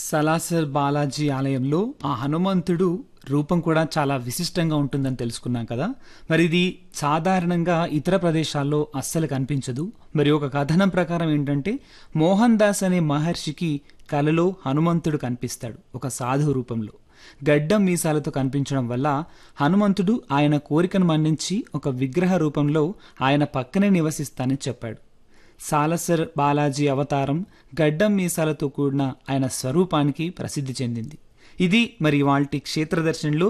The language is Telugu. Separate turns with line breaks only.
సలాసర్ బాలాజీ ఆలయంలో ఆ హనుమంతుడు రూపం కూడా చాలా విశిష్టంగా ఉంటుందని తెలుసుకున్నాం కదా మరి ఇది సాధారణంగా ఇతర ప్రదేశాల్లో అస్సలు కనిపించదు మరి ఒక కథనం ప్రకారం ఏంటంటే మోహన్ దాస్ అనే మహర్షికి కలలో హనుమంతుడు కనిపిస్తాడు ఒక సాధు రూపంలో గడ్డం మీసాలతో కనిపించడం వల్ల హనుమంతుడు ఆయన కోరికను మన్నించి ఒక విగ్రహ రూపంలో ఆయన పక్కనే నివసిస్తానని చెప్పాడు సాలసర్ బాలాజీ అవతారం గడ్డం మీసాలతో కూడిన ఆయన స్వరూపానికి ప్రసిద్ధి చెందింది ఇది మరి వాల్టి క్షేత్ర దర్శనంలో